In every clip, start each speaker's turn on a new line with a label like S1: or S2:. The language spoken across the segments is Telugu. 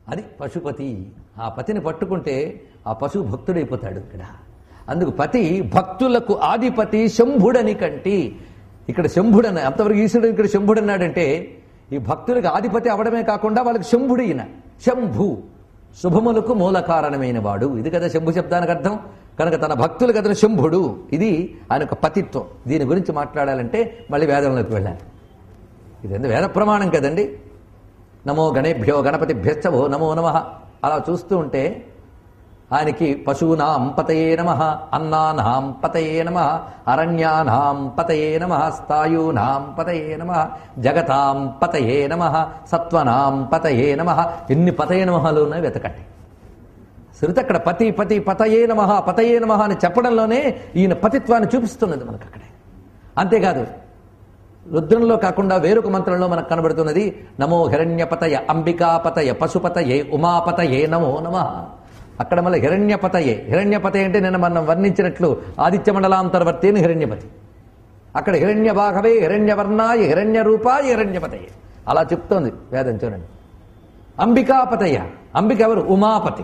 S1: అది పశుపతి ఆ పతిని పట్టుకుంటే ఆ పశువు భక్తుడైపోతాడు ఇక్కడ అందుకు పతి భక్తులకు ఆదిపతి శంభుడని కంటి ఇక్కడ శంభుడన్న అంతవరకు ఈశ్వరుడు ఇక్కడ శంభుడు అన్నాడంటే ఈ భక్తులకు ఆధిపతి అవడమే కాకుండా వాళ్ళకి శంభుడు ఈయన శంభు శుభములకు మూల కారణమైన వాడు ఇది కదా శంభు శబ్దానికి అర్థం కనుక తన భక్తులకు అతను శంభుడు ఇది ఆయన యొక్క పతిత్వం దీని గురించి మాట్లాడాలంటే మళ్ళీ వేదంలోకి వెళ్ళాలి ఇది వేద ప్రమాణం కదండి నమో గణేభ్యో గణపతిభ్యశ్చవో నమో నమ అలా చూస్తూ ఉంటే ఆయనకి పశూనాం పతయే నమ అన్నానాం పతయే నమ అరణ్యానాం పతయే నమ స్థాయూనాం పతయే నమ జగతాం పతయే నమ సత్వనాం పతయే నమ ఎన్ని పతయే నమహాలు ఉన్నాయి వెతకండి శృతి అక్కడ పతి పతి పతయే నమ పతయే నమ అని చెప్పడంలోనే ఈయన పతిత్వాన్ని చూపిస్తున్నది మనకు అక్కడే అంతేకాదు రుద్రంలో కాకుండా వేరొక మంత్రంలో మనకు కనబడుతున్నది నమో హిరణ్యపతయ అంబికాపతయ పశుపతయే ఉమాపతయే నమో నమ అక్కడ మళ్ళీ హిరణ్యపతయే హిరణ్యపతయ అంటే నేను మనం వర్ణించినట్లు ఆదిత్య మండలాంతర్వర్తి అని హిరణ్యపతి అక్కడ హిరణ్య భాగవే హిరణ్యవర్ణాయ హిరణ్య రూపాయ హిరణ్యపతయే అలా చెప్తోంది వేదం చూడండి అంబికాపతయ అంబిక ఎవరు ఉమాపతి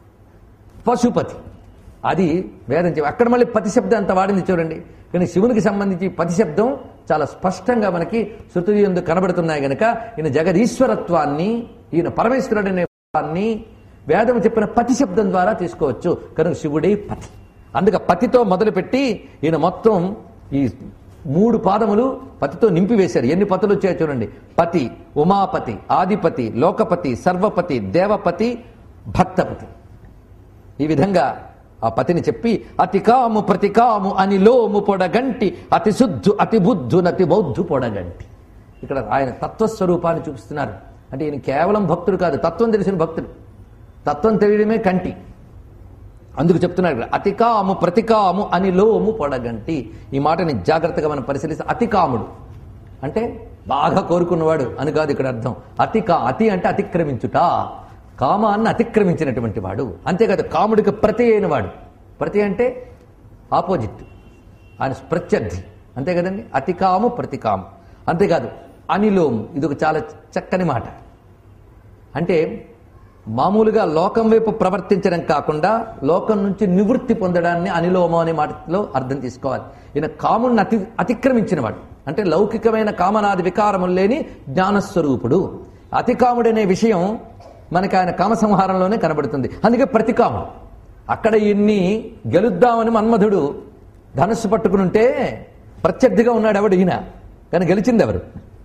S1: పశుపతి అది వేదం చెప్పి అక్కడ మళ్ళీ పతి శబ్దం అంత వాడింది చూడండి కానీ శివునికి సంబంధించి పతి శబ్దం చాలా స్పష్టంగా మనకి శృతి ఎందు కనబడుతున్నాయి గనక ఈయన జగదీశ్వరత్వాన్ని ఈయన పరమేశ్వరుడు అనే భావాన్ని వేదం చెప్పిన పతి శబ్దం ద్వారా తీసుకోవచ్చు కనుక శివుడే పతి అందుకే పతితో మొదలుపెట్టి ఈయన మొత్తం ఈ మూడు పాదములు పతితో నింపివేశారు ఎన్ని పతులు వచ్చాయో చూడండి పతి ఉమాపతి ఆదిపతి లోకపతి సర్వపతి దేవపతి భక్తపతి ఈ విధంగా ఆ పతిని చెప్పి అతి కాము ప్రతికాము అని లోము పొడగంటి అతి శుద్ధు అతి బుద్ధు నతి బౌద్ధు పొడగంటి ఇక్కడ ఆయన తత్వస్వరూపాన్ని చూపిస్తున్నారు అంటే ఈయన కేవలం భక్తుడు కాదు తత్వం తెలిసిన భక్తుడు తత్వం తెలియడమే కంటి అందుకు చెప్తున్నాడు ఇక్కడ అతి కాము ప్రతికాము అని లోము పొడగంటి ఈ మాటని జాగ్రత్తగా మనం పరిశీలిస్తే అతి కాముడు అంటే బాగా కోరుకున్నవాడు అని కాదు ఇక్కడ అర్థం అతి కా అతి అంటే అతిక్రమించుట కామాన్ని అతిక్రమించినటువంటి వాడు అంతేకాదు కాముడికి ప్రతి అయిన వాడు ప్రతి అంటే ఆపోజిట్ ఆయన ప్రత్యర్థి అంతే కదండి అతి కాము ప్రతికాము అంతేకాదు అనిలోము ఇది ఒక చాలా చక్కని మాట అంటే మామూలుగా లోకం వైపు ప్రవర్తించడం కాకుండా లోకం నుంచి నివృత్తి పొందడాన్ని అనిలోమం అనే మాటలో అర్థం తీసుకోవాలి ఈయన కాముడిని అతి అతిక్రమించిన వాడు అంటే లౌకికమైన కామనాది వికారములు లేని జ్ఞానస్వరూపుడు అతి కాముడనే విషయం మనకి ఆయన కామసంహారంలోనే కనబడుతుంది అందుకే ప్రతికాముడు అక్కడ ఇన్ని గెలుద్దామని మన్మధుడు ధనుస్సు పట్టుకుని ఉంటే ప్రత్యర్థిగా ఉన్నాడు ఎవడు ఈయన కానీ గెలిచింది ఎవరు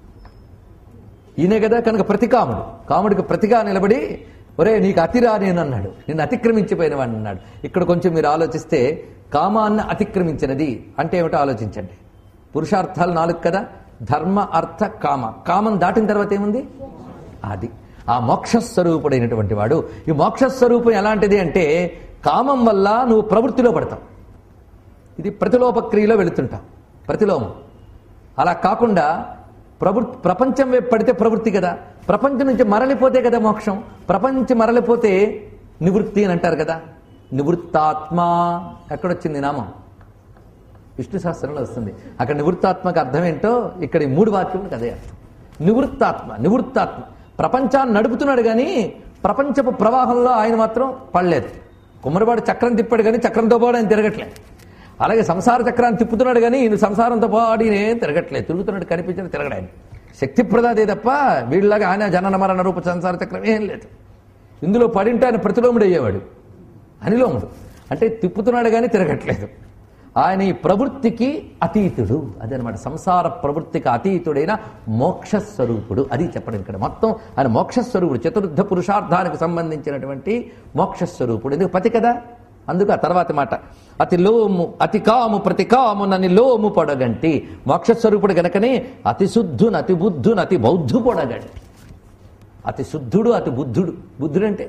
S1: ఈయనే కదా కనుక ప్రతికాముడు కాముడికి ప్రతిగా నిలబడి ఒరే నీకు అతిరా నేను అన్నాడు నిన్ను అతిక్రమించిపోయిన వాడిని అన్నాడు ఇక్కడ కొంచెం మీరు ఆలోచిస్తే కామాన్ని అతిక్రమించినది అంటే ఏమిటో ఆలోచించండి పురుషార్థాలు నాలుగు కదా ధర్మ అర్థ కామ కామం దాటిన తర్వాత ఏముంది అది ఆ మోక్షస్వరూపుడైనటువంటి వాడు ఈ మోక్షస్వరూపం ఎలాంటిది అంటే కామం వల్ల నువ్వు ప్రవృత్తిలో పడతావు ఇది ప్రతిలోపక్రియలో వెళుతుంటాం ప్రతిలోమం అలా కాకుండా ప్రవృత్తి ప్రపంచం వైపు పడితే ప్రవృత్తి కదా ప్రపంచం నుంచి మరలిపోతే కదా మోక్షం ప్రపంచం మరలిపోతే నివృత్తి అని అంటారు కదా నివృత్తాత్మ ఎక్కడొచ్చింది నామం విష్ణు శాస్త్రంలో వస్తుంది అక్కడ నివృత్తాత్మక అర్థం ఏంటో ఇక్కడ ఈ మూడు వాక్యములకు అదే అర్థం నివృత్తాత్మ నివృత్తాత్మ ప్రపంచాన్ని నడుపుతున్నాడు కానీ ప్రపంచపు ప్రవాహంలో ఆయన మాత్రం పడలేదు కుమ్మరివాడు చక్రం తిప్పాడు కానీ చక్రంతో పాటు ఆయన తిరగట్లేదు అలాగే సంసార చక్రాన్ని తిప్పుతున్నాడు కానీ ఈయన సంసారంతో పాటు ఈయన ఏం తిరగట్లేదు తిరుగుతున్నాడు కనిపించిన తిరగడాయని శక్తి ప్రదాదే తప్ప వీళ్ళలాగా ఆయన జనన మరణ రూప సంసార చక్రం ఏం లేదు ఇందులో పడింటే ఆయన ప్రతిలోముడు అయ్యేవాడు అనిలోముడు అంటే తిప్పుతున్నాడు కానీ తిరగట్లేదు ఆయన ఈ ప్రవృత్తికి అతీతుడు అదనమాట సంసార ప్రవృత్తికి అతీతుడైన మోక్షస్వరూపుడు అది చెప్పడం ఇక్కడ మొత్తం ఆయన మోక్షస్వరూపుడు చతుర్థ పురుషార్థానికి సంబంధించినటువంటి మోక్షస్వరూపుడు ఎందుకు పతి కదా అందుకు ఆ తర్వాత మాట అతి లోము అతి కాము ప్రతి కాము నని లోము పొడగంటి మోక్షస్వరూపుడు గనకనే అతి శుద్ధును అతి బుద్ధును అతి బౌద్ధు పొడగంటి అతి శుద్ధుడు అతి బుద్ధుడు బుద్ధుడు అంటే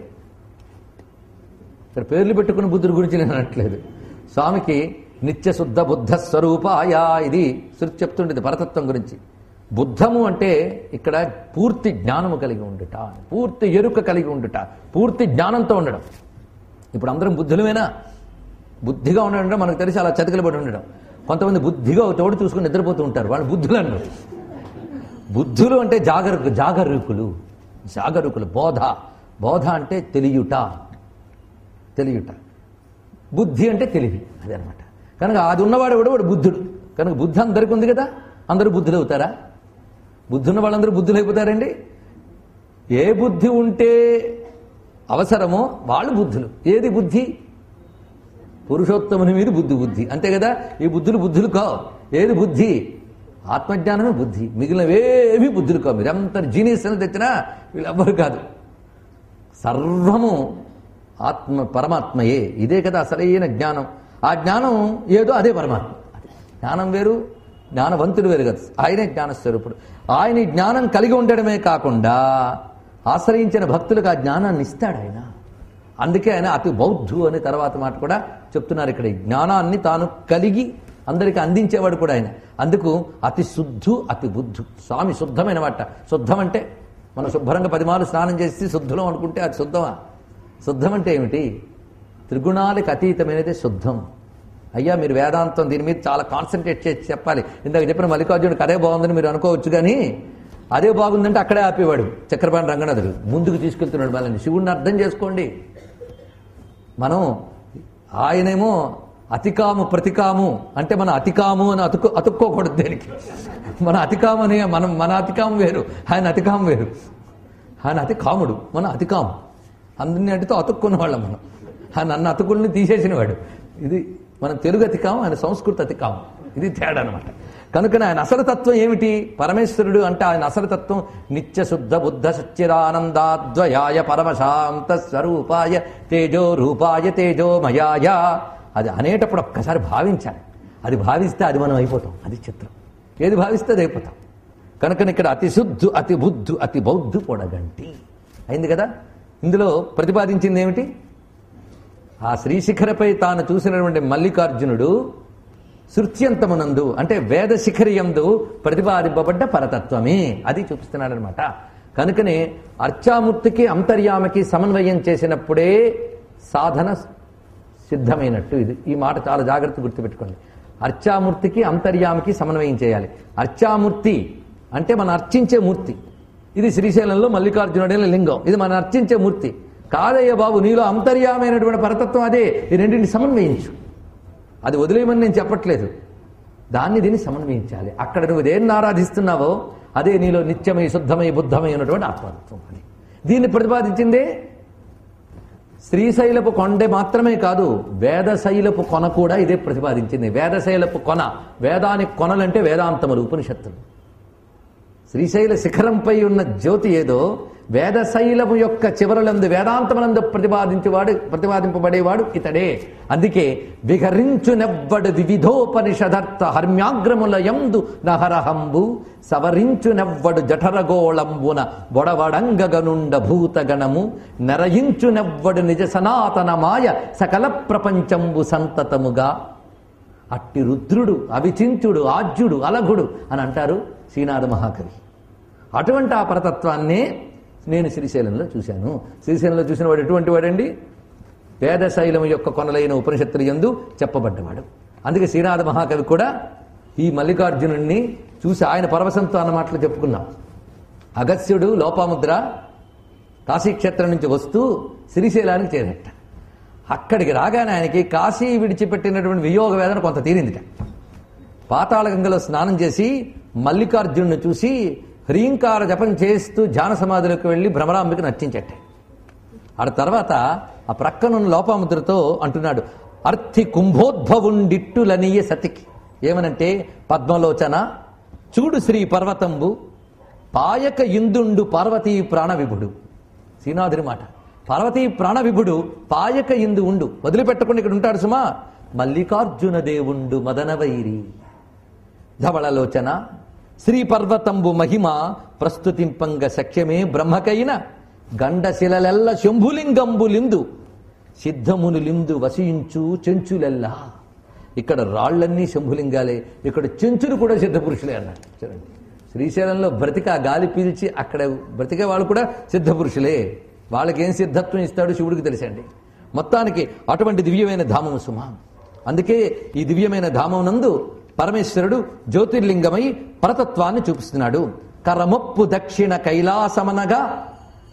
S1: ఇక్కడ పేర్లు పెట్టుకున్న బుద్ధుడి గురించి నేను అనట్లేదు స్వామికి నిత్య శుద్ధ బుద్ధ స్వరూపాయ ఇది శృతి చెప్తుండేది పరతత్వం గురించి బుద్ధము అంటే ఇక్కడ పూర్తి జ్ఞానము కలిగి ఉండుట పూర్తి ఎరుక కలిగి ఉండుట పూర్తి జ్ఞానంతో ఉండడం ఇప్పుడు అందరం బుద్ధులమేనా బుద్ధిగా ఉండడం మనకు తెలిసి అలా చతికిలబడి ఉండడం కొంతమంది బుద్ధిగా ఒక తోడు చూసుకుని నిద్రపోతూ ఉంటారు వాళ్ళు బుద్ధులు అన్నారు బుద్ధులు అంటే జాగరు జాగరూకులు జాగరూకులు బోధ బోధ అంటే తెలియుట తెలియుట బుద్ధి అంటే తెలివి అదనమాట కనుక అది ఉన్నవాడు కూడా వాడు బుద్ధుడు కనుక బుద్ధి అందరికి ఉంది కదా అందరూ బుద్ధులు అవుతారా బుద్ధి ఉన్న వాళ్ళందరూ బుద్ధులు అయిపోతారండి ఏ బుద్ధి ఉంటే అవసరమో వాళ్ళు బుద్ధులు ఏది బుద్ధి పురుషోత్తముని మీద బుద్ధి బుద్ధి అంతే కదా ఈ బుద్ధులు బుద్ధులు కావు ఏది బుద్ధి ఆత్మజ్ఞానమే బుద్ధి మిగిలినవేవి బుద్ధులు కావు మీరు ఎంత జీనియస్ అని తెచ్చినా వీళ్ళెవ్వరు కాదు సర్వము ఆత్మ పరమాత్మయే ఇదే కదా అసలైన జ్ఞానం ఆ జ్ఞానం ఏదో అదే పరమాత్మ జ్ఞానం వేరు జ్ఞానవంతుడు వేరు కదా ఆయనే జ్ఞానస్వరూపుడు ఆయన ఈ జ్ఞానం కలిగి ఉండడమే కాకుండా ఆశ్రయించిన భక్తులకు ఆ జ్ఞానాన్ని ఇస్తాడు ఆయన అందుకే ఆయన అతి బౌద్ధు అనే తర్వాత మాట కూడా చెప్తున్నారు ఇక్కడ ఈ జ్ఞానాన్ని తాను కలిగి అందరికి అందించేవాడు కూడా ఆయన అందుకు అతి శుద్ధు అతి బుద్ధు స్వామి శుద్ధమైన మాట శుద్ధం అంటే మనం శుభ్రంగా పదిమాలు స్నానం చేసి శుద్ధులం అనుకుంటే అది శుద్ధమా శుద్ధం అంటే ఏమిటి త్రిగుణాలకు అతీతమైనది శుద్ధం అయ్యా మీరు వేదాంతం దీని మీద చాలా కాన్సన్ట్రేట్ చేసి చెప్పాలి ఇందాక చెప్పిన మల్లికార్జునుడికి అదే బాగుందని మీరు అనుకోవచ్చు కానీ అదే బాగుందంటే అక్కడే ఆపేవాడు చక్రపాణి రంగనాథుడు ముందుకు తీసుకెళ్తున్నాడు మళ్ళీ శివుణ్ణి అర్థం చేసుకోండి మనం ఆయనేమో అతికాము ప్రతికాము అంటే మన అతికాము అని అతుక్కు అతుక్కోకూడదు దేనికి మన అతికాము అని మనం మన అతికాము వేరు ఆయన అతికాము వేరు ఆయన అతి కాముడు మన అతికాము అందరితో అతుక్కున్న వాళ్ళం మనం ఆయన అన్న అతుకుల్ని తీసేసినవాడు ఇది మన తెలుగు అతికాము ఆయన సంస్కృత అతికాము ఇది తేడా అనమాట కనుక ఆయన అసలు తత్వం ఏమిటి పరమేశ్వరుడు అంటే ఆయన అసలు తత్వం నిత్య శుద్ధ బుద్ధ సచ్చిరానందాద్వయాయ పరమశాంత స్వరూపాయ తేజో రూపాయ తేజోమయాయ అది అనేటప్పుడు ఒక్కసారి భావించాలి అది భావిస్తే అది మనం అయిపోతాం అది చిత్రం ఏది భావిస్తే అది అయిపోతాం కనుక ఇక్కడ అతి శుద్ధు అతి బుద్ధు అతి బౌద్ధు పొడగంటి అయింది కదా ఇందులో ప్రతిపాదించింది ఏమిటి ఆ శ్రీశిఖరపై తాను చూసినటువంటి మల్లికార్జునుడు శృత్యంతమునందు అంటే వేద శిఖరియందు ప్రతిపాదింపబడ్డ పరతత్వమే అది చూపిస్తున్నాడనమాట కనుకనే అర్చామూర్తికి అంతర్యామకి సమన్వయం చేసినప్పుడే సాధన సిద్ధమైనట్టు ఇది ఈ మాట చాలా జాగ్రత్త గుర్తుపెట్టుకోండి అర్చామూర్తికి అంతర్యామికి సమన్వయం చేయాలి అర్చామూర్తి అంటే మనం అర్చించే మూర్తి ఇది శ్రీశైలంలో మల్లికార్జునుడైన లింగం ఇది మనం అర్చించే మూర్తి కాదయ్య బాబు నీలో అంతర్యామైనటువంటి పరతత్వం అదే ఈ రెండింటిని సమన్వయించు అది వదిలేయమని నేను చెప్పట్లేదు దాన్ని దీన్ని సమన్వయించాలి అక్కడ నువ్వు దేన్ని ఆరాధిస్తున్నావో అదే నీలో నిత్యమై శుద్ధమై బుద్ధమై ఉన్నటువంటి ఆత్మతత్వం అని దీన్ని ప్రతిపాదించిందే శ్రీశైలపు కొండ మాత్రమే కాదు వేదశైలపు కొన కూడా ఇదే ప్రతిపాదించింది వేదశైలపు కొన వేదానికి కొనలంటే వేదాంతములు ఉపనిషత్తులు శ్రీశైల శిఖరంపై ఉన్న జ్యోతి ఏదో వేదశైలము యొక్క చివరలందు వేదాంతములందు ప్రతిపాదించేవాడు ప్రతిపాదింపబడేవాడు ఇతడే అందుకే విహరించునెవ్వడు వివిధోపనిషదర్థ హర్మ్యాగ్రముల యందు నహరహంబు సవరించునెవ్వడు జఠరగోళంబున బొడవడంగగనుండ భూతగణము నెరయించునెవ్వడు నిజ సనాతన మాయ సకల ప్రపంచంబు సంతతముగా అట్టి రుద్రుడు అవిచించుడు ఆజ్యుడు అలఘుడు అని అంటారు శ్రీనాథ మహాకవి అటువంటి ఆ పరతత్వాన్నే నేను శ్రీశైలంలో చూశాను శ్రీశైలంలో చూసిన వాడు ఎటువంటి వాడండి వేదశైలం యొక్క కొనలైన ఉపనిషత్తులు ఎందు చెప్పబడ్డవాడు అందుకే శ్రీనాథ మహాకవి కూడా ఈ మల్లికార్జునుణ్ణి చూసి ఆయన పరవశంతో అన్న మాటలు చెప్పుకున్నాం అగస్త్యుడు లోపాముద్ర కాశీక్షేత్రం నుంచి వస్తూ శ్రీశైలానికి చేరట అక్కడికి రాగానే ఆయనకి కాశీ విడిచిపెట్టినటువంటి వియోగ వేదన కొంత తీరిందిట పాతాళ గంగలో స్నానం చేసి మల్లికార్జునుని చూసి హ్రీంకార జపం చేస్తూ ధ్యాన సమాధిలోకి వెళ్ళి భ్రమరాంబికి నర్చించట ఆ తర్వాత ఆ ప్రక్కనున్న లోపాముద్రతో అంటున్నాడు అర్థి కుంభోద్భవుండిట్టులనీయ సతికి ఏమనంటే పద్మలోచన చూడు శ్రీ పర్వతంబు పాయక ఇందుండు పార్వతీ ప్రాణవిభుడు శ్రీనాథుని మాట పార్వతీ ప్రాణవిభుడు పాయక ఇందు ఉండు వదిలిపెట్టకుండా ఇక్కడ ఉంటాడు సుమా మల్లికార్జున దేవుండు మదనవైరి ధవళలోచన శ్రీ పర్వతంబు మహిమ ప్రస్తుతింపంగ సఖ్యమే బ్రహ్మకైన గండశిలలెల్ల శంభులింగంబులిందు సిద్ధమునులిందు వసించు చెంచులెల్లా ఇక్కడ రాళ్లన్నీ శంభులింగాలే ఇక్కడ చెంచులు కూడా సిద్ధపురుషులే అన్నాడు చూడండి శ్రీశైలంలో బ్రతిక ఆ గాలి పీల్చి అక్కడ బ్రతికే వాళ్ళు కూడా సిద్ధపురుషులే వాళ్ళకి ఏం సిద్ధత్వం ఇస్తాడో శివుడికి తెలుసండి మొత్తానికి అటువంటి దివ్యమైన ధామము సుమ అందుకే ఈ దివ్యమైన ధామం నందు పరమేశ్వరుడు జ్యోతిర్లింగమై పరతత్వాన్ని చూపిస్తున్నాడు కరమొప్పు దక్షిణ కైలాసమనగా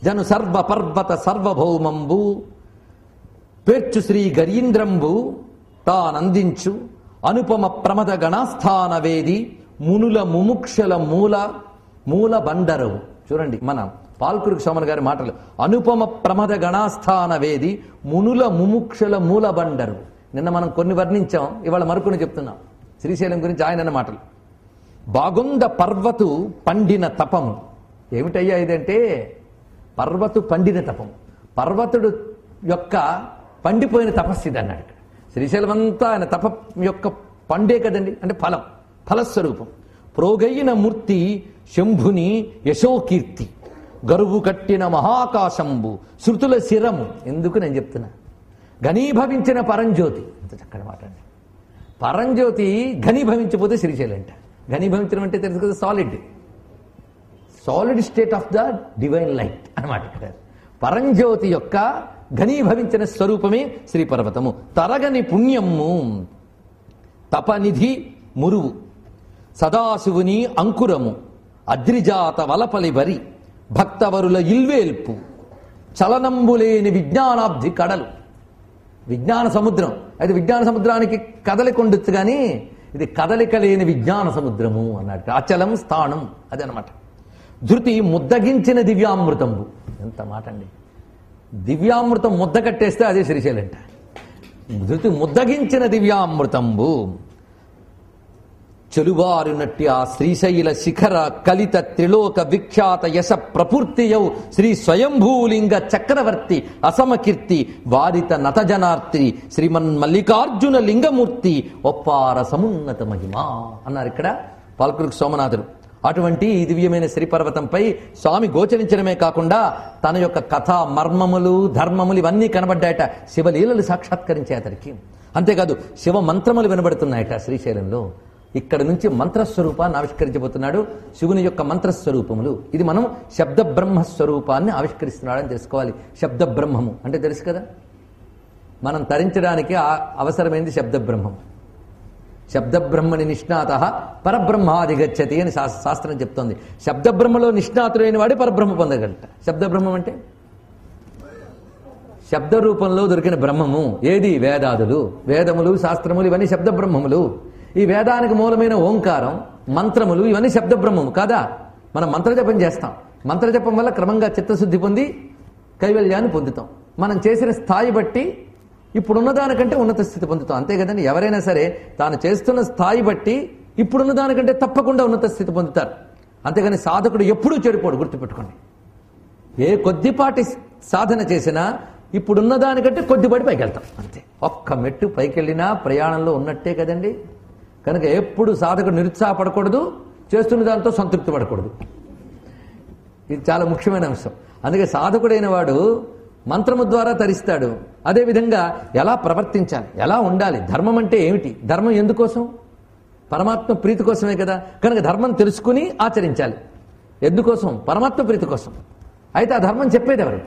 S1: జను సర్వ పర్వత సర్వభౌమంబు పేర్చు శ్రీ గరీంద్రంబు తానందించు అనుపమ ప్రమద గణాస్థాన వేది మునుల ముముక్షల మూల మూల బండరవు చూడండి మన పాల్కురుకు సోమన్ గారి మాటలు అనుపమ ప్రమద గణాస్థాన వేది మునుల ముముక్షల మూల బండరు నిన్న మనం కొన్ని వర్ణించాం ఇవాళ మరొకని చెప్తున్నాం శ్రీశైలం గురించి ఆయన అన్న మాటలు బాగుంద పర్వతు పండిన తపము ఏమిటయ్యా ఇదంటే పర్వతు పండిన తపం పర్వతుడు యొక్క పండిపోయిన తపస్సు ఇది అన్నాడు ఇక్కడ శ్రీశైలం అంతా ఆయన తప యొక్క పండే కదండి అంటే ఫలం ఫలస్వరూపం ప్రోగైన మూర్తి శంభుని యశోకీర్తి గరువు కట్టిన మహాకాశంబు శృతుల శిరము ఎందుకు నేను చెప్తున్నా ఘనీభవించిన పరంజ్యోతి ఎంత చక్కటి మాట అండి పరంజ్యోతి ఘనీభవించిపోతే శ్రీశైలం అంట ఘనీభవించడం అంటే తెలుసు కదా solid solid state of the divine light అన్నమాట ఇక్కడ పరంజ్యోతి యొక్క ఘనీభవించిన స్వరూపమే శ్రీ పర్వతము తరగని పుణ్యము తపనిధి మురువు సదాశివుని అంకురము అద్రిజాత వలపలి వరి భక్తవరుల ఇల్వేల్పు చలనంబులేని విజ్ఞానాబ్ధి కడలు విజ్ఞాన సముద్రం అయితే విజ్ఞాన సముద్రానికి కదలిక ఉండొచ్చు కానీ ఇది కదలిక లేని విజ్ఞాన సముద్రము అన్నాడు అచలం స్థానం అది అనమాట ధృతి ముద్దగించిన దివ్యామృతంబు ఎంత మాట అండి దివ్యామృతం ముద్ద కట్టేస్తే అదే శ్రీశైలంట ధృతి ముద్దగించిన దివ్యామృతంబు చెలువారునట్టి ఆ శ్రీశైల శిఖర కలిత త్రిలోక విఖ్యాత యశ ప్రపూర్తియౌ శ్రీ స్వయంభూలింగ చక్రవర్తి అసమకీర్తి వారిత నతజనార్తి శ్రీమన్ మల్లికార్జున లింగమూర్తి ఒప్పార సమున్నత మహిమా అన్నారు ఇక్కడ పాల్కురుకు సోమనాథుడు అటువంటి ఈ దివ్యమైన శ్రీపర్వతంపై స్వామి గోచరించడమే కాకుండా తన యొక్క కథ మర్మములు ధర్మములు ఇవన్నీ కనబడ్డాయట శివలీలలు సాక్షాత్కరించే అతనికి అంతేకాదు శివ మంత్రములు వినబడుతున్నాయట శ్రీశైలంలో ఇక్కడ నుంచి మంత్రస్వరూపాన్ని ఆవిష్కరించబోతున్నాడు శివుని యొక్క మంత్రస్వరూపములు ఇది మనం శబ్ద బ్రహ్మ స్వరూపాన్ని ఆవిష్కరిస్తున్నాడని తెలుసుకోవాలి శబ్ద బ్రహ్మము అంటే తెలుసు కదా మనం తరించడానికి ఆ అవసరమైంది శబ్ద బ్రహ్మం శబ్ద బ్రహ్మని నిష్ణాత పరబ్రహ్మాదిగచ్చతి అని శాస్- శాస్త్రం చెప్తోంది శబ్ద బ్రహ్మలో నిష్ణాతుడైన వాడే పరబ్రహ్మ పొందగలట శబ్ద బ్రహ్మం అంటే శబ్ద రూపంలో దొరికిన బ్రహ్మము ఏది వేదాదులు వేదములు శాస్త్రములు ఇవన్నీ శబ్ద బ్రహ్మములు ఈ వేదానికి మూలమైన ఓంకారం మంత్రములు ఇవన్నీ శబ్ద బ్రహ్మము కాదా మనం మంత్రజపం చేస్తాం మంత్రజపం వల్ల క్రమంగా చిత్తశుద్ధి పొంది కైవల్యాన్ని పొందుతాం మనం చేసిన స్థాయి బట్టి ఇప్పుడున్న దానికంటే ఉన్నత స్థితి పొందుతాం అంతే కదండి ఎవరైనా సరే తాను చేస్తున్న స్థాయి బట్టి ఇప్పుడున్న దానికంటే తప్పకుండా ఉన్నత స్థితి పొందుతారు అంతేగాని సాధకుడు ఎప్పుడూ చెడిపోడు గుర్తుపెట్టుకోండి ఏ కొద్దిపాటి సాధన చేసినా ఇప్పుడున్న దానికంటే కొద్దిపాటి పైకి వెళ్తాం అంతే ఒక్క మెట్టు పైకి వెళ్ళినా ప్రయాణంలో ఉన్నట్టే కదండి కనుక ఎప్పుడు సాధకుడు నిరుత్సాహపడకూడదు చేస్తున్న దాంతో సంతృప్తి పడకూడదు ఇది చాలా ముఖ్యమైన అంశం అందుకే సాధకుడైన వాడు మంత్రము ద్వారా తరిస్తాడు అదేవిధంగా ఎలా ప్రవర్తించాలి ఎలా ఉండాలి ధర్మం అంటే ఏమిటి ధర్మం ఎందుకోసం పరమాత్మ ప్రీతి కోసమే కదా కనుక ధర్మం తెలుసుకుని ఆచరించాలి ఎందుకోసం పరమాత్మ ప్రీతి కోసం అయితే ఆ ధర్మం చెప్పేది ఎవరు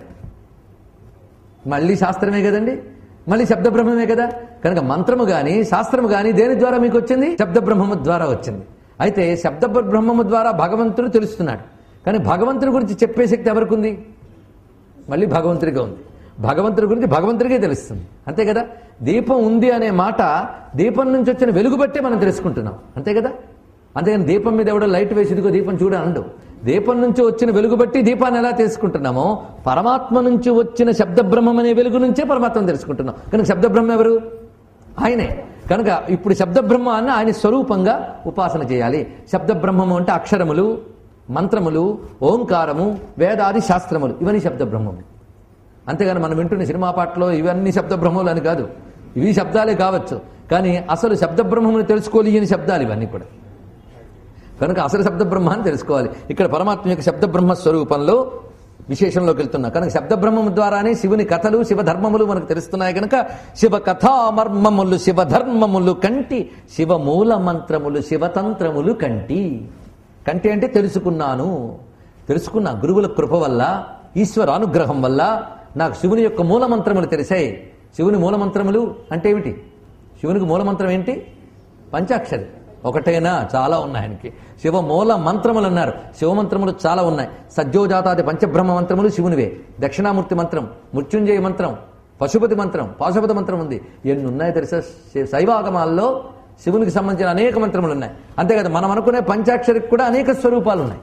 S1: మళ్ళీ శాస్త్రమే కదండి మళ్ళీ శబ్ద బ్రహ్మమే కదా కనుక మంత్రము గాని శాస్త్రము గాని దేని ద్వారా మీకు వచ్చింది శబ్ద బ్రహ్మము ద్వారా వచ్చింది అయితే శబ్ద బ్రహ్మము ద్వారా భగవంతుడు తెలుస్తున్నాడు కానీ భగవంతుడి గురించి చెప్పే శక్తి ఎవరికి ఉంది మళ్ళీ భగవంతుడిగా ఉంది భగవంతుడి గురించి భగవంతుడికే తెలుస్తుంది అంతే కదా దీపం ఉంది అనే మాట దీపం నుంచి వచ్చిన వెలుగు బట్టే మనం తెలుసుకుంటున్నాం అంతే కదా అంతేగాని దీపం మీద ఎవడో లైట్ వేసి ఇదిగో దీపం చూడ అండు దీపం నుంచి వచ్చిన వెలుగు బట్టి దీపాన్ని ఎలా తెలుసుకుంటున్నామో పరమాత్మ నుంచి వచ్చిన శబ్ద బ్రహ్మం అనే వెలుగు నుంచే పరమాత్మను తెలుసుకుంటున్నాం కనుక శబ్ద బ్రహ్మ ఎవరు ఆయనే కనుక ఇప్పుడు శబ్ద బ్రహ్మాన్ని ఆయన స్వరూపంగా ఉపాసన చేయాలి శబ్ద బ్రహ్మము అంటే అక్షరములు మంత్రములు ఓంకారము వేదాది శాస్త్రములు ఇవన్నీ శబ్ద బ్రహ్మము అంతేగాని మనం వింటున్న సినిమా పాటలో ఇవన్నీ శబ్ద బ్రహ్మములు అని కాదు ఇవి శబ్దాలే కావచ్చు కానీ అసలు శబ్ద బ్రహ్మమును తెలుసుకోలేని శబ్దాలు ఇవన్నీ కూడా కనుక అసలు శబ్ద బ్రహ్మ అని తెలుసుకోవాలి ఇక్కడ పరమాత్మ యొక్క శబ్ద బ్రహ్మ స్వరూపంలో విశేషంలోకి వెళ్తున్నా కనుక శబ్ద బ్రహ్మము ద్వారానే శివుని కథలు శివ ధర్మములు మనకు తెలుస్తున్నాయి కనుక శివ కథామర్మములు శివ ధర్మములు కంటి శివ మూల మంత్రములు శివతంత్రములు కంటి కంటి అంటే తెలుసుకున్నాను తెలుసుకున్నా గురువుల కృప వల్ల ఈశ్వర అనుగ్రహం వల్ల నాకు శివుని యొక్క మూల మంత్రములు తెలిసాయి శివుని మూల మంత్రములు అంటే ఏమిటి శివునికి మూల మంత్రం ఏంటి పంచాక్షరి ఒకటేనా చాలా ఉన్నాయి ఆయనకి శివ మూల మంత్రములు అన్నారు శివమంత్రములు చాలా ఉన్నాయి సజ్జోజాతాది పంచబ్రహ్మ మంత్రములు శివునివే దక్షిణామూర్తి మంత్రం మృత్యుంజయ మంత్రం పశుపతి మంత్రం పాశుపతి మంత్రం ఉంది ఎన్ని ఉన్నాయి తెలుసా శి- శైవాగమాల్లో శివునికి సంబంధించిన అనేక మంత్రములు ఉన్నాయి అంతేకాదు మనం అనుకునే పంచాక్షరికి కూడా అనేక స్వరూపాలు ఉన్నాయి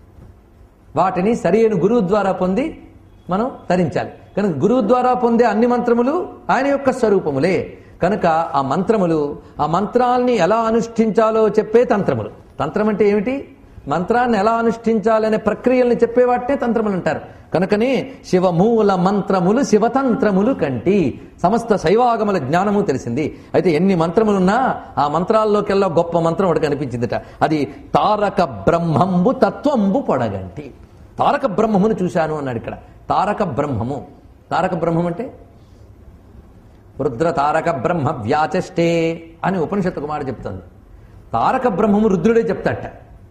S1: వాటిని సరైన గురువు ద్వారా పొంది మనం తరించాలి కనుక గురువు ద్వారా పొందే అన్ని మంత్రములు ఆయన యొక్క స్వరూపములే కనుక ఆ మంత్రములు ఆ మంత్రాల్ని ఎలా అనుష్ఠించాలో చెప్పే తంత్రములు తంత్రం అంటే ఏమిటి మంత్రాన్ని ఎలా అనుష్ఠించాలనే ప్రక్రియల్ని చెప్పే వాటినే తంత్రములు అంటారు కనుకనే శివమూల మంత్రములు శివతంత్రములు కంటి సమస్త శైవాగముల జ్ఞానము తెలిసింది అయితే ఎన్ని మంత్రములున్నా ఆ మంత్రాల్లోకెల్లా గొప్ప మంత్రం ఒకటి కనిపించిందిట అది తారక బ్రహ్మంబు తత్వంబు పొడగంటి తారక బ్రహ్మమును చూశాను అన్నాడు ఇక్కడ తారక బ్రహ్మము తారక బ్రహ్మం అంటే రుద్ర తారక బ్రహ్మ వ్యాచష్టే అని ఉపనిషత్తు కుమారు చెప్తుంది తారక బ్రహ్మము రుద్రుడే చెప్తాట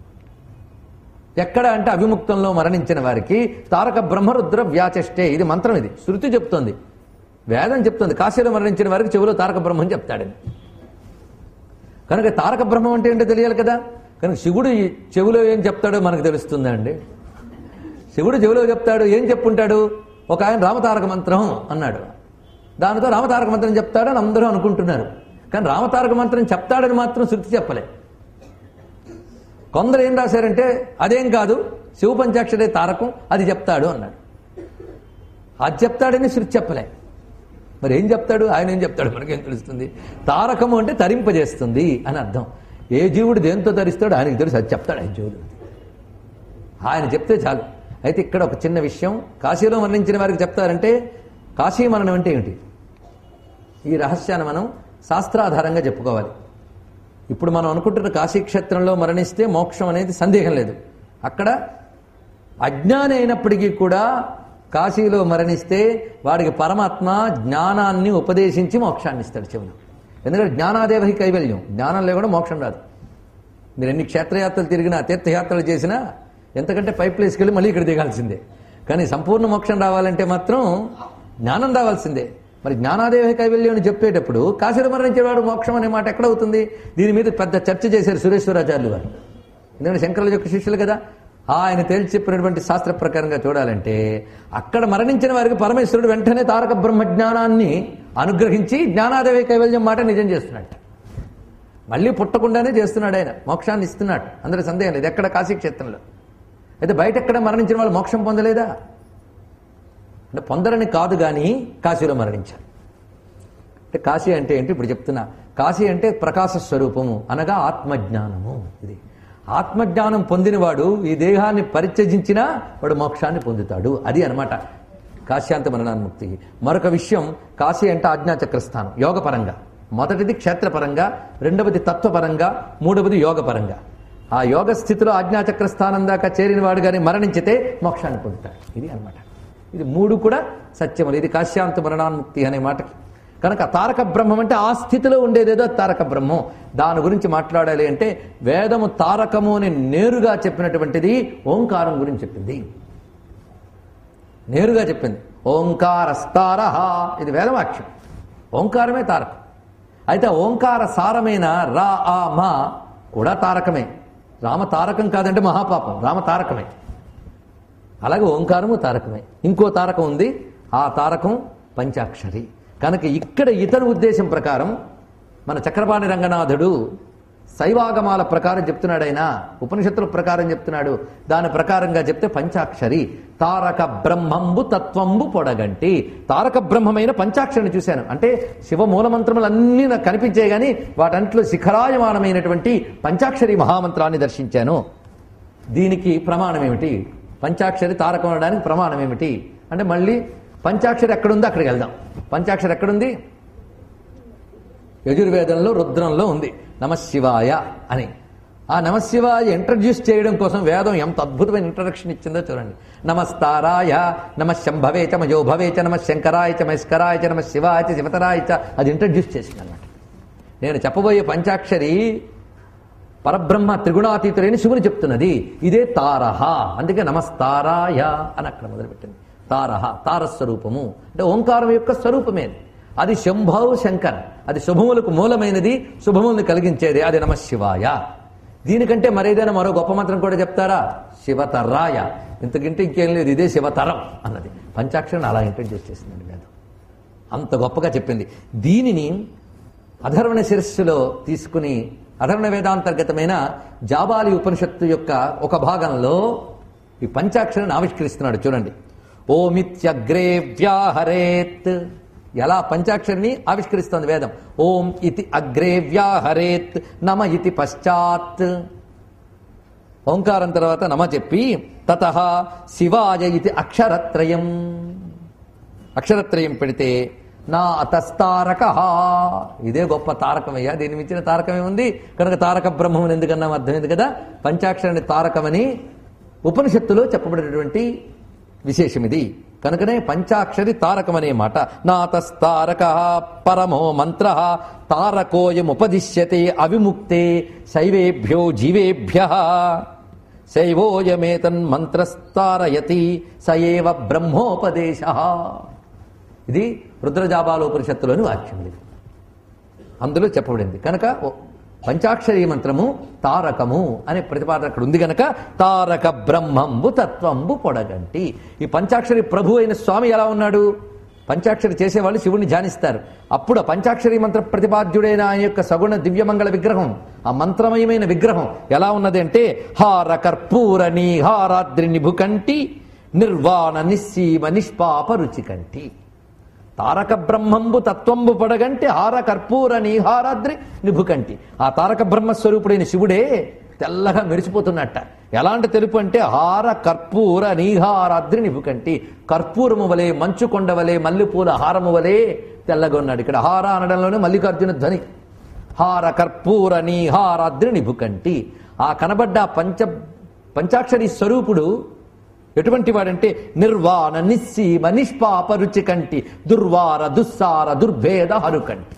S1: ఎక్కడ అంటే అవిముక్తంలో మరణించిన వారికి తారక బ్రహ్మ రుద్ర వ్యాచష్టే ఇది మంత్రం ఇది శృతి చెప్తోంది వేదం చెప్తుంది కాశీలో మరణించిన వారికి చెవిలో తారక బ్రహ్మం చెప్తాడని కనుక తారక బ్రహ్మం అంటే ఏంటో తెలియాలి కదా కనుక శివుడు ఈ చెవిలో ఏం చెప్తాడో మనకు తెలుస్తుందా అండి శివుడు చెవిలో చెప్తాడు ఏం చెప్పుంటాడు ఒక ఆయన రామతారక మంత్రం అన్నాడు దానితో రామతారక మంత్రం చెప్తాడని అందరూ అనుకుంటున్నారు కానీ రామతారక మంత్రం చెప్తాడని మాత్రం శృతి చెప్పలే కొందరు ఏం రాశారంటే అదేం కాదు శివ పంచాక్షరే తారకం అది చెప్తాడు అన్నాడు అది చెప్తాడని శృతి చెప్పలే మరి ఏం చెప్తాడు ఆయన ఏం చెప్తాడు మనకేం తెలుస్తుంది తారకము అంటే తరింపజేస్తుంది అని అర్థం ఏ జీవుడు దేంతో ధరిస్తాడో ఆయనకి తెలుసు అది చెప్తాడు ఆయన జీవుడు ఆయన చెప్తే చాలు అయితే ఇక్కడ ఒక చిన్న విషయం కాశీలో మరణించిన వారికి చెప్తారంటే కాశీ మరణం అంటే ఏమిటి ఈ రహస్యాన్ని మనం శాస్త్రాధారంగా చెప్పుకోవాలి ఇప్పుడు మనం అనుకుంటున్న కాశీ క్షేత్రంలో మరణిస్తే మోక్షం అనేది సందేహం లేదు అక్కడ అజ్ఞాని అయినప్పటికీ కూడా కాశీలో మరణిస్తే వాడికి పరమాత్మ జ్ఞానాన్ని ఉపదేశించి మోక్షాన్ని ఇస్తాడు చెవులు ఎందుకంటే జ్ఞానాదేవహి కైవల్యం జ్ఞానం లేకుండా మోక్షం రాదు మీరు ఎన్ని క్షేత్రయాత్రలు తిరిగినా తీర్థయాత్రలు చేసినా ఎంతకంటే పై ప్లేస్కి వెళ్ళి మళ్ళీ ఇక్కడ దిగాల్సిందే కానీ సంపూర్ణ మోక్షం రావాలంటే మాత్రం జ్ఞానం రావాల్సిందే మరి జ్ఞానాదేవ కైవల్యం అని చెప్పేటప్పుడు కాశీలో మరణించేవాడు మోక్షం అనే మాట ఎక్కడ అవుతుంది దీని మీద పెద్ద చర్చ చేశారు సురేశ్వరాచార్యులు వారు ఎందుకంటే శంకరుల యొక్క శిష్యులు కదా ఆయన తేల్చి చెప్పినటువంటి శాస్త్ర ప్రకారంగా చూడాలంటే అక్కడ మరణించిన వారికి పరమేశ్వరుడు వెంటనే తారక బ్రహ్మ జ్ఞానాన్ని అనుగ్రహించి జ్ఞానాదేవి కైవల్యం మాట నిజం చేస్తున్నాడు మళ్ళీ పుట్టకుండానే చేస్తున్నాడు ఆయన మోక్షాన్ని ఇస్తున్నాడు అందరి సందేహం లేదు ఎక్కడ కాశీ క్షేత్రంలో అయితే బయట ఎక్కడ మరణించిన వాళ్ళు మోక్షం పొందలేదా అంటే పొందరని కాదు కానీ కాశీలో మరణించారు అంటే కాశీ అంటే ఏంటి ఇప్పుడు చెప్తున్నా కాశీ అంటే ప్రకాశ స్వరూపము అనగా ఆత్మజ్ఞానము ఇది ఆత్మజ్ఞానం పొందినవాడు ఈ దేహాన్ని పరిత్యజించినా వాడు మోక్షాన్ని పొందుతాడు అది అనమాట కాశ్యాంత మరణాన్ముక్తి మరొక విషయం కాశీ అంటే ఆజ్ఞాచక్రస్థానం యోగపరంగా మొదటిది క్షేత్రపరంగా రెండవది తత్వపరంగా మూడవది యోగపరంగా ఆ యోగ స్థితిలో ఆజ్ఞాచక్ర స్థానం దాకా చేరిన వాడు కానీ మరణించితే మోక్షాన్ని పొందుతాడు ఇది అన్నమాట ఇది మూడు కూడా సత్యములు ఇది కాశ్యాంత మరణాన్ముక్తి అనే మాటకి కనుక తారక బ్రహ్మం అంటే ఆ స్థితిలో ఉండేదేదో తారక బ్రహ్మం దాని గురించి మాట్లాడాలి అంటే వేదము తారకము అని నేరుగా చెప్పినటువంటిది ఓంకారం గురించి చెప్పింది నేరుగా చెప్పింది ఓంకారస్తార ఇది వేదవాక్యం ఓంకారమే తారకం అయితే ఓంకార సారమైన రా ఆ మా కూడా తారకమే రామ తారకం కాదంటే మహాపాపం రామ తారకమే అలాగే ఓంకారము తారకమే ఇంకో తారకం ఉంది ఆ తారకం పంచాక్షరి కనుక ఇక్కడ ఇతర ఉద్దేశం ప్రకారం మన చక్రపాణి రంగనాథుడు శైవాగమాల ప్రకారం చెప్తున్నాడు ఆయన ఉపనిషత్తుల ప్రకారం చెప్తున్నాడు దాని ప్రకారంగా చెప్తే పంచాక్షరి తారక బ్రహ్మంబు తత్వంబు పొడగంటి తారక బ్రహ్మమైన పంచాక్షరిని చూశాను అంటే శివ మూలమంత్రములన్నీ నాకు కనిపించాయి కానీ వాటంట్లో శిఖరాయమానమైనటువంటి పంచాక్షరి మహామంత్రాన్ని దర్శించాను దీనికి ప్రమాణం ఏమిటి పంచాక్షరి తారకం అనడానికి ప్రమాణం ఏమిటి అంటే మళ్ళీ పంచాక్షరి ఎక్కడుందో అక్కడికి వెళ్దాం పంచాక్షరి ఎక్కడుంది యజుర్వేదంలో రుద్రంలో ఉంది నమశివాయ అని ఆ నమశివాయ ఇంట్రడ్యూస్ చేయడం కోసం వేదం ఎంత అద్భుతమైన ఇంట్రడక్షన్ ఇచ్చిందో చూడండి నమస్తారాయ నమ శంభవే చ మయో భవే చ నమ శంకరాయ చ మస్కరాయ చ నమ శివాయ చ శివతరాయ చ అది ఇంట్రడ్యూస్ చేసింది అనమాట నేను చెప్పబోయే పంచాక్షరి పరబ్రహ్మ త్రిగుణాతీతుడైన శివుని చెప్తున్నది ఇదే తారహ అందుకే నమస్తారాయ అని అక్కడ మొదలుపెట్టింది తారహ తారస్వరూపము అంటే ఓంకారం యొక్క స్వరూపమే అది. అది శంభౌ శంకర్ అది శుభములకు మూలమైనది శుభములను కలిగించేది అది నమ శివాయ దీనికంటే మరేదైనా మరో గొప్ప మంత్రం కూడా చెప్తారా శివతరాయ ఇంతకంటే ఇంకేం లేదు ఇదే శివతరం అన్నది పంచాక్షరం అలా ఇంట్రడ్యూస్ చేసిందండి వేదం అంత గొప్పగా చెప్పింది దీనిని అధర్వణ శిరస్సులో తీసుకుని అధర్వణ వేదాంతర్గతమైన జాబాలి ఉపనిషత్తు యొక్క ఒక భాగంలో ఈ పంచాక్షరాన్ని ఆవిష్కరిస్తున్నాడు చూడండి ఓమిత్యగ్రే వ్యాహరేత్ ఎలా పంచాక్షరిని ఆవిష్కరిస్తోంది వేదం ఓం ఇతి అగ్రే వ్యాహరేత్ నమ ఇతి పశ్చాత్ ఓంకారం తర్వాత నమ చెప్పి తత శివాయ ఇది అక్షరత్రయం అక్షరత్రయం పెడితే నా అతస్తారక ఇదే గొప్ప తారకమయ్యా దీని మించిన తారకమే ఉంది కనుక తారక బ్రహ్మం ఎందుకన్నాం అర్థమైంది కదా పంచాక్షరాన్ని తారకమని ఉపనిషత్తులో చెప్పబడినటువంటి విశేషం ఇది కనుకనే పంచాక్షరి తారకమనే మాట నాతస్తారక పరమో మంత్ర తారకోయముపదిశ్యతే అవిముక్తే శైవేభ్యో జీవేభ్య శైవోయమేతన్ మంత్రస్తారయతి సయేవ బ్రహ్మోపదేశ ఇది రుద్రజాబాలోపనిషత్తులోని వాక్యం ఇది అందులో చెప్పబడింది కనుక ఓ పంచాక్షరీ మంత్రము తారకము అనే ప్రతిపాదన అక్కడ ఉంది గనక తారక బ్రహ్మంబు తత్వంబు పొడగంటి ఈ పంచాక్షరి ప్రభు అయిన స్వామి ఎలా ఉన్నాడు పంచాక్షరి చేసేవాళ్ళు శివుణ్ణి ధ్యానిస్తారు అప్పుడు ఆ పంచాక్షరి మంత్ర ప్రతిపాద్యుడైన ఆయన యొక్క సగుణ దివ్యమంగళ విగ్రహం ఆ మంత్రమయమైన విగ్రహం ఎలా ఉన్నది అంటే హార కర్పూర నీహారాద్రి నిభుకంటి నిర్వాణ నిస్సీమ నిష్పాప రుచికంటి తారక బ్రహ్మంబు తత్వంబు పడగంటి హార కర్పూర నీహారాద్రి నిభుకంటి ఆ తారక బ్రహ్మస్వరూపుడైన శివుడే తెల్లగా మెరిసిపోతున్నట్ట ఎలాంటి తెలుపు అంటే హార కర్పూర నీహారాద్రి నిభుకంటి కర్పూరము వలె మంచు కొండ వలె మల్లెపూల హారము వలె తెల్లగా ఉన్నాడు ఇక్కడ హార అనడంలోనే మల్లికార్జున ధ్వని హార కర్పూర నీహారాద్రి నిభుకంటి ఆ కనబడ్డ ఆ పంచ పంచాక్షరి స్వరూపుడు ఎటువంటి వాడంటే నిర్వాణ నిస్సీమ నిష్పాప రుచి కంటి దుర్వార దుస్సార దుర్భేద హరుకంటి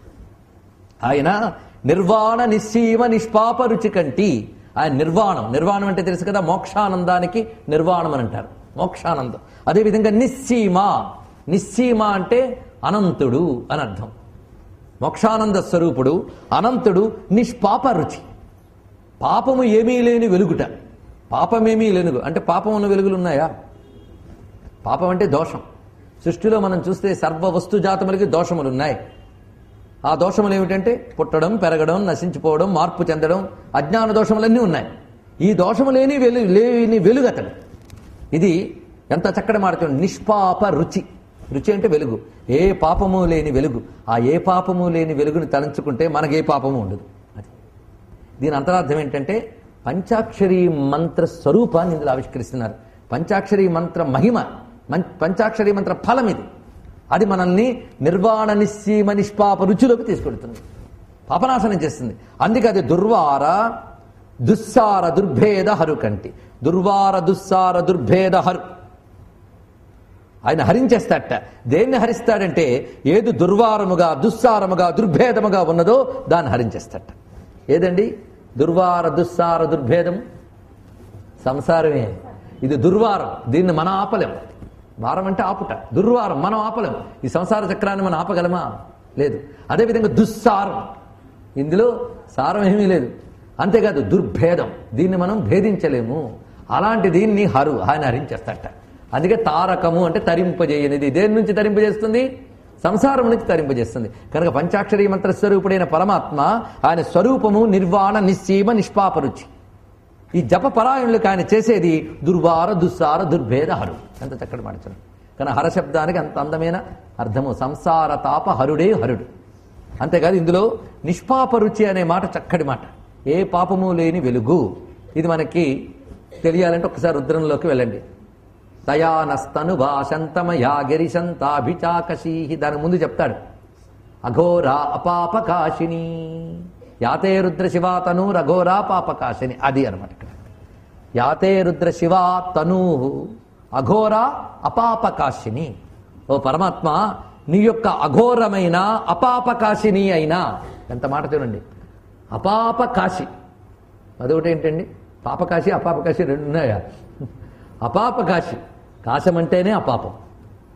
S1: ఆయన నిర్వాణ నిస్సీమ నిష్పాప రుచి కంటి ఆయన నిర్వాణం నిర్వాణం అంటే తెలుసు కదా మోక్షానందానికి నిర్వాణం అని అంటారు మోక్షానందం అదేవిధంగా నిస్సీమ నిస్సీమ అంటే అనంతుడు అని అర్థం మోక్షానంద స్వరూపుడు అనంతుడు నిష్పాప రుచి పాపము ఏమీ లేని వెలుగుట పాపమేమీ లేనుగు అంటే పాపం ఉన్న వెలుగులు ఉన్నాయా పాపం అంటే దోషం సృష్టిలో మనం చూస్తే సర్వ వస్తు జాతములకి దోషములు ఉన్నాయి ఆ దోషములు ఏమిటంటే పుట్టడం పెరగడం నశించిపోవడం మార్పు చెందడం అజ్ఞాన దోషములన్నీ ఉన్నాయి ఈ దోషము లేని వెలు లేని వెలుగు అతడు ఇది ఎంత చక్కటి మాట చూడండి నిష్పాప రుచి రుచి అంటే వెలుగు ఏ పాపము లేని వెలుగు ఆ ఏ పాపము లేని వెలుగుని తలంచుకుంటే మనకి ఏ పాపము ఉండదు అది దీని అంతరార్థం ఏంటంటే పంచాక్షరి మంత్ర స్వరూపాన్ని ఇందులో ఆవిష్కరిస్తున్నారు పంచాక్షరి మంత్ర మహిమ మం- పంచాక్షరి మంత్ర ఫలం ఇది అది మనల్ని నిర్వాణ నిస్సీమ నిష్పాప రుచిలోకి తీసుకెడుతుంది పాపనాశనం చేస్తుంది అందుకే అది దుర్వార దుస్సార దుర్భేద హరు కంటి దుర్వార దుస్సార దుర్భేద హరు ఆయన హరించేస్తాడట దేన్ని హరిస్తాడంటే ఏది దుర్వారముగా దుస్సారముగా దుర్భేదముగా ఉన్నదో దాన్ని హరించేస్తాడట ఏదండి దుర్వార దుస్సార దుర్భేదం సంసారమే ఇది దుర్వారం దీన్ని మనం ఆపలేం వారం అంటే ఆపుట దుర్వారం మనం ఆపలేం ఈ సంసార చక్రాన్ని మనం ఆపగలమా లేదు అదేవిధంగా దుస్సారం ఇందులో సారం ఏమీ లేదు అంతేకాదు దుర్భేదం దీన్ని మనం భేదించలేము అలాంటి దీన్ని హరు ఆయన హరించేస్తాడట అందుకే తారకము అంటే తరింపజేయనిది దేని నుంచి తరింపజేస్తుంది సంసారం నుంచి తరింపజేస్తుంది కనుక పంచాక్షరి మంత్రస్వరూపుడైన పరమాత్మ ఆయన స్వరూపము నిర్వాణ నిశ్చీమ నిష్పాప రుచి ఈ జప పరాయణులకు ఆయన చేసేది దుర్వార దుస్సార దుర్భేద హరు ఎంత చక్కటి మాట కానీ హరశబ్దానికి అంత అందమైన అర్థము సంసార తాప హరుడే హరుడు అంతేకాదు ఇందులో నిష్పాప రుచి అనే మాట చక్కటి మాట ఏ పాపము లేని వెలుగు ఇది మనకి తెలియాలంటే ఒకసారి రుద్రంలోకి వెళ్ళండి దయానస్తను భాషంతమయా గిరిశంతాభిచాకశీ దాని ముందు చెప్తాడు అఘోరా అపాపకాశిని యాతే రుద్ర శివా తను రఘోరా పాపకాశిని అది అనమాట ఇక్కడ యాతే రుద్ర శివా తను అఘోరా అపాపకాశిని ఓ పరమాత్మ నీ యొక్క అఘోరమైన అపాపకాశిని అయినా ఎంత మాట చూడండి అపాపకాశి అదొకటి ఏంటండి పాపకాశి అపాపకాశి రెండు ఉన్నాయా అపాపకాశి కాశం అంటేనే అపాపం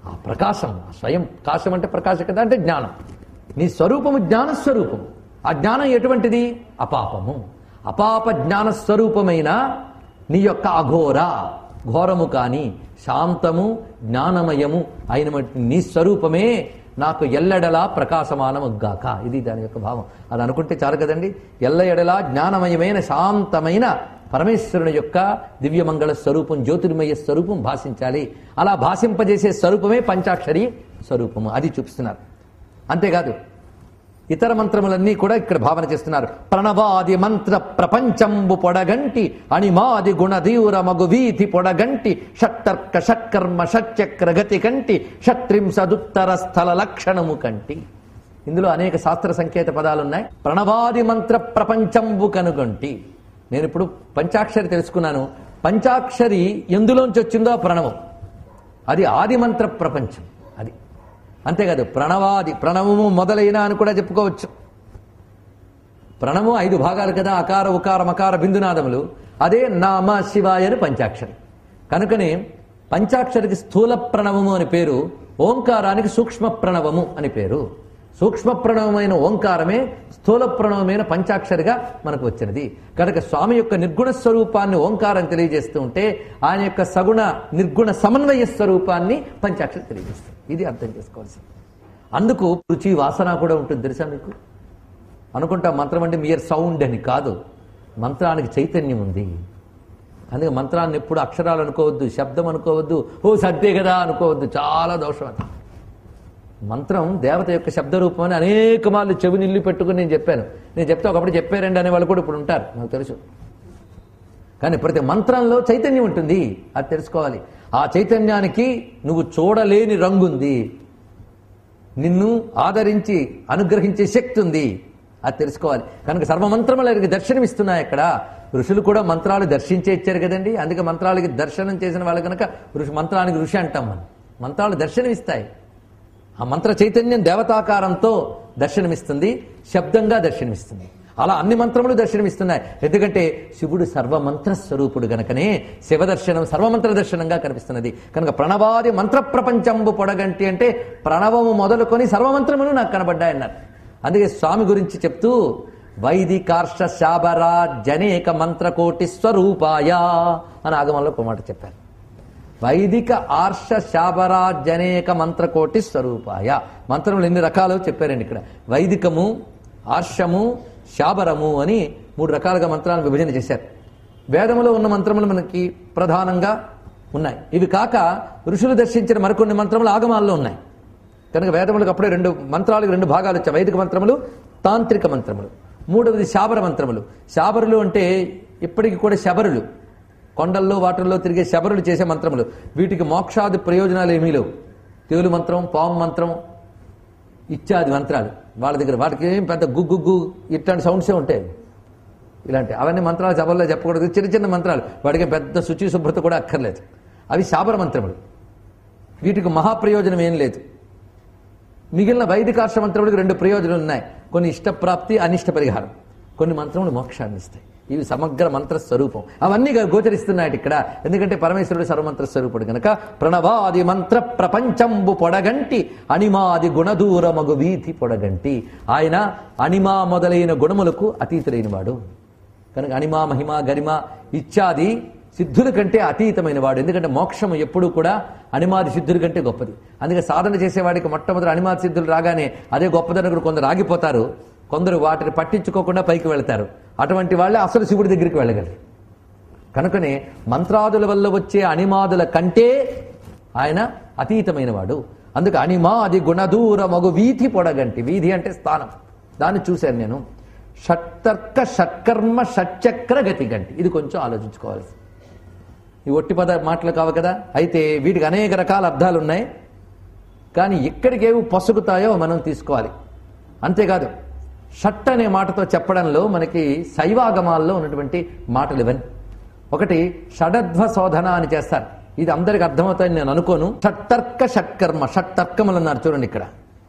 S1: ఆ ప్రకాశం ఆ స్వయం ప్రకాశం అంటే ప్రకాశ కదా అంటే జ్ఞానం నీ స్వరూపము జ్ఞాన స్వరూపం ఆ జ్ఞానం ఎటువంటిది అపాపము అపాప జ్ఞాన స్వరూపమైన నీ యొక్క అఘోర ఘోరము కాని శాంతము జ్ఞానమయము అయిన నీ స్వరూపమే నాకు ఎల్లెడలా ప్రకాశమానముగాక ఇది దాని యొక్క భావం అది అనుకుంటే చాలు కదండి ఎల్ల ఎడలా జ్ఞానమయమైన శాంతమైన పరమేశ్వరుని యొక్క దివ్యమంగళ స్వరూపం జ్యోతిర్మయ స్వరూపం భాషించాలి అలా భాషింపజేసే స్వరూపమే పంచాక్షరి స్వరూపము అది చూపిస్తున్నారు అంతేకాదు ఇతర మంత్రములన్నీ కూడా ఇక్కడ భావన చేస్తున్నారు ప్రణవాది మంత్ర ప్రపంచంబు పొడగంటి అణిమాది గుణదీవుర మగు వీధి పొడగంటి షట్టర్క షట్కర్మ షట్చక్ర గతి కంటి షట్రింశదుత్తర స్థల లక్షణము కంటి ఇందులో అనేక శాస్త్ర సంకేత పదాలున్నాయి ప్రణవాది మంత్ర ప్రపంచంబు కనుగొంటి నేను ఇప్పుడు పంచాక్షరి తెలుసుకున్నాను పంచాక్షరి ఎందులోంచి వచ్చిందో ఆ ప్రణవం అది ఆది మంత్ర ప్రపంచం అది అంతేకాదు ప్రణవాది ప్రణవము మొదలైన అని కూడా చెప్పుకోవచ్చు ప్రణవం ఐదు భాగాలు కదా అకార ఉకార మకార బిందునాదములు అదే నామ శివాయ అని పంచాక్షరి కనుకనే పంచాక్షరికి స్థూల ప్రణవము అని పేరు ఓంకారానికి సూక్ష్మ ప్రణవము అని పేరు సూక్ష్మ ప్రణవమైన ఓంకారమే స్థూల ప్రణవమైన పంచాక్షరిగా మనకు వచ్చినది కనుక స్వామి యొక్క నిర్గుణ స్వరూపాన్ని ఓంకారం తెలియజేస్తూ ఉంటే ఆయన యొక్క సగుణ నిర్గుణ సమన్వయ స్వరూపాన్ని పంచాక్షరి తెలియజేస్తుంది ఇది అర్థం చేసుకోవాల్సింది అందుకు రుచి వాసన కూడా ఉంటుంది తెలుసా మీకు అనుకుంటా మంత్రం అంటే మియర్ సౌండ్ అని కాదు మంత్రానికి చైతన్యం ఉంది అందుకే మంత్రాన్ని ఎప్పుడు అక్షరాలు అనుకోవద్దు శబ్దం అనుకోవద్దు ఓ సత్తే కదా అనుకోవద్దు చాలా దోషం అది మంత్రం దేవత యొక్క శబ్ద రూపం అని అనేక మార్లు చెవి నిల్లు పెట్టుకుని నేను చెప్పాను నేను చెప్తే ఒకప్పుడు చెప్పారండి అనే వాళ్ళు కూడా ఇప్పుడు ఉంటారు నాకు తెలుసు కానీ ప్రతి మంత్రంలో చైతన్యం ఉంటుంది అది తెలుసుకోవాలి ఆ చైతన్యానికి నువ్వు చూడలేని రంగుంది నిన్ను ఆదరించి అనుగ్రహించే శక్తి ఉంది అది తెలుసుకోవాలి కనుక సర్వమంత్రములకి దర్శనమిస్తున్నాయి అక్కడ ఋషులు కూడా మంత్రాలు దర్శించే ఇచ్చారు కదండి అందుకే మంత్రాలకి దర్శనం చేసిన వాళ్ళు కనుక ఋషి మంత్రానికి ఋషి అంటాం మనం మంత్రాలు దర్శనమిస్తాయి ఆ మంత్ర చైతన్యం దేవతాకారంతో దర్శనమిస్తుంది శబ్దంగా దర్శనమిస్తుంది అలా అన్ని మంత్రములు దర్శనమిస్తున్నాయి ఎందుకంటే శివుడు సర్వమంత్ర స్వరూపుడు గనకనే శివదర్శనం సర్వమంత్ర దర్శనంగా కనిపిస్తున్నది కనుక ప్రణవాది మంత్ర ప్రపంచంబు పొడగంటి అంటే ప్రణవము మొదలుకొని సర్వమంత్రములు నాకు కనబడ్డాయన్నారు అందుకే స్వామి గురించి చెప్తూ వైదికార్ష శాబరా జనేక మంత్రకోటి స్వరూపాయ అని ఆగమంలో ఒక మాట చెప్పారు వైదిక ఆర్ష శాబరా జనేక మంత్రకోటి స్వరూపాయ మంత్రములు ఎన్ని రకాలు చెప్పారండి ఇక్కడ వైదికము ఆర్షము శాబరము అని మూడు రకాలుగా మంత్రాలను విభజన చేశారు వేదములో ఉన్న మంత్రములు మనకి ప్రధానంగా ఉన్నాయి ఇవి కాక ఋషులు దర్శించిన మరికొన్ని మంత్రములు ఆగమాల్లో ఉన్నాయి కనుక వేదములకు అప్పుడే రెండు మంత్రాలకు రెండు భాగాలు వచ్చాయి వైదిక మంత్రములు తాంత్రిక మంత్రములు మూడవది శాబర మంత్రములు శాబరులు అంటే ఇప్పటికి కూడా శబరులు కొండల్లో వాటిల్లో తిరిగే శబరులు చేసే మంత్రములు వీటికి మోక్షాది ప్రయోజనాలు ఏమీ లేవు తేలు మంత్రం పాము మంత్రం ఇత్యాది మంత్రాలు వాళ్ళ దగ్గర వాటికి ఏం పెద్ద గుగ్గుగ్గు ఇట్లాంటి సౌండ్సే ఉంటాయి ఇలాంటి అవన్నీ మంత్రాలు సభల్లో చెప్పకూడదు చిన్న చిన్న మంత్రాలు వాటికి పెద్ద శుచి శుభ్రత కూడా అక్కర్లేదు అవి శాబర మంత్రములు వీటికి మహాప్రయోజనం ఏం లేదు మిగిలిన వైదికార్ష మంత్రములకు రెండు ప్రయోజనాలు ఉన్నాయి కొన్ని ఇష్టప్రాప్తి అనిష్ట పరిహారం కొన్ని మంత్రములు మోక్షాన్ని ఇస్తాయి ఇవి సమగ్ర మంత్ర స్వరూపం అవన్నీ గా- గోచరిస్తున్నాయి ఇక్కడ ఎందుకంటే పరమేశ్వరుడు సర్వమంత్ర స్వరూపుడు గనక ప్రణవాది మంత్ర ప్రపంచంబు పొడగంటి అణిమాది గుణదూర మగు వీధి పొడగంటి ఆయన అణిమా మొదలైన గుణములకు అతీతులైన వాడు కనుక అణిమా మహిమ గరిమ ఇత్యాది సిద్ధుల కంటే అతీతమైన వాడు ఎందుకంటే మోక్షం ఎప్పుడూ కూడా అణిమాది సిద్ధుల కంటే గొప్పది అందుకే సాధన చేసేవాడికి మొట్టమొదటి అణిమాది సిద్ధులు రాగానే అదే గొప్పదనుకుడు కొందరు ఆగిపోతారు కొందరు వాటిని పట్టించుకోకుండా పైకి వెళ్తారు అటువంటి వాళ్ళే అసలు శివుడి దగ్గరికి వెళ్ళగలరు కనుకనే మంత్రాదుల వల్ల వచ్చే అణిమాదుల కంటే ఆయన అతీతమైన వాడు అందుకే అణిమాది గుణదూర మగు వీధి పొడగంటి వీధి అంటే స్థానం దాన్ని చూశాను నేను షట్టర్క షట్కర్మ షట్చక్ర గతి గంటి ఇది కొంచెం ఆలోచించుకోవాలి ఈ ఒట్టి పద మాటలు కావు కదా అయితే వీటికి అనేక రకాల అర్థాలు ఉన్నాయి కానీ ఎక్కడికి ఏవి పొసగుతాయో మనం తీసుకోవాలి అంతేకాదు షట్ అనే మాటతో చెప్పడంలో మనకి శైవాగమాల్లో ఉన్నటువంటి మాటలు ఇవన్నీ ఒకటి షడధ్వ శోధన అని చేస్తారు ఇది అందరికి అర్థమవుతాయని నేను అనుకోను షట్టర్క షట్కర్మ షట్టర్కములు అన్నారు చూడండి ఇక్కడ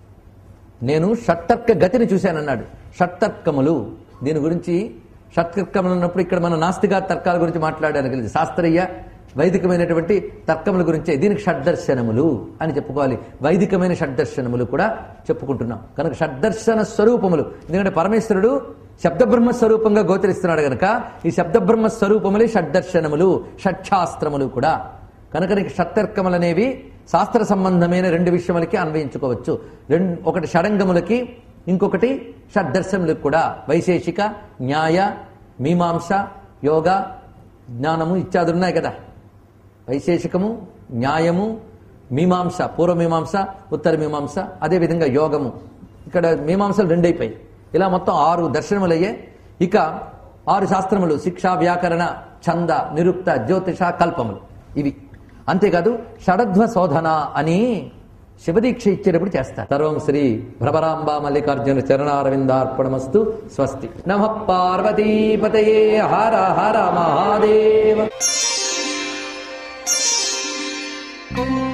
S1: నేను షట్టర్క గతిని చూశానన్నాడు షట్టర్కములు దీని గురించి షట్కర్కములు అన్నప్పుడు ఇక్కడ మన నాస్తిక తర్కాల గురించి మాట్లాడాను కలిసి శాస్త్రీయ వైదికమైనటువంటి తర్కముల గురించే దీనికి షడ్దర్శనములు అని చెప్పుకోవాలి వైదికమైన షడ్దర్శనములు కూడా చెప్పుకుంటున్నాం కనుక షడ్దర్శన స్వరూపములు ఎందుకంటే పరమేశ్వరుడు శబ్దబ్రహ్మ స్వరూపంగా గోచరిస్తున్నాడు గనక ఈ శబ్దబ్రహ్మ స్వరూపములే షడ్దర్శనములు షట్శాస్త్రములు కూడా కనుక నీకు షట్టర్కములు అనేవి శాస్త్ర సంబంధమైన రెండు విషయములకి అన్వయించుకోవచ్చు రెండు ఒకటి షడంగములకి ఇంకొకటి షడ్దర్శనములకు కూడా వైశేషిక న్యాయ మీమాంస యోగ జ్ఞానము ఇత్యాదులు ఉన్నాయి కదా వైశేషికము న్యాయము మీమాంస పూర్వమీమాంస ఉత్తర మీమాంస అదేవిధంగా యోగము ఇక్కడ మీమాంసలు రెండైపోయాయి ఇలా మొత్తం ఆరు దర్శనములయ్యే ఇక ఆరు శాస్త్రములు శిక్ష వ్యాకరణ ఛంద నిరుక్త జ్యోతిష కల్పములు ఇవి అంతేకాదు షడధ్వ శోధన అని శివదీక్ష ఇచ్చేటప్పుడు చేస్తారు సర్వం శ్రీ భ్రమరాంబ మల్లికార్జున చరణారవిందార్పణమస్తు స్వస్తి నమ పార్వతీపతయే హర హర మహాదేవ
S2: Thank you.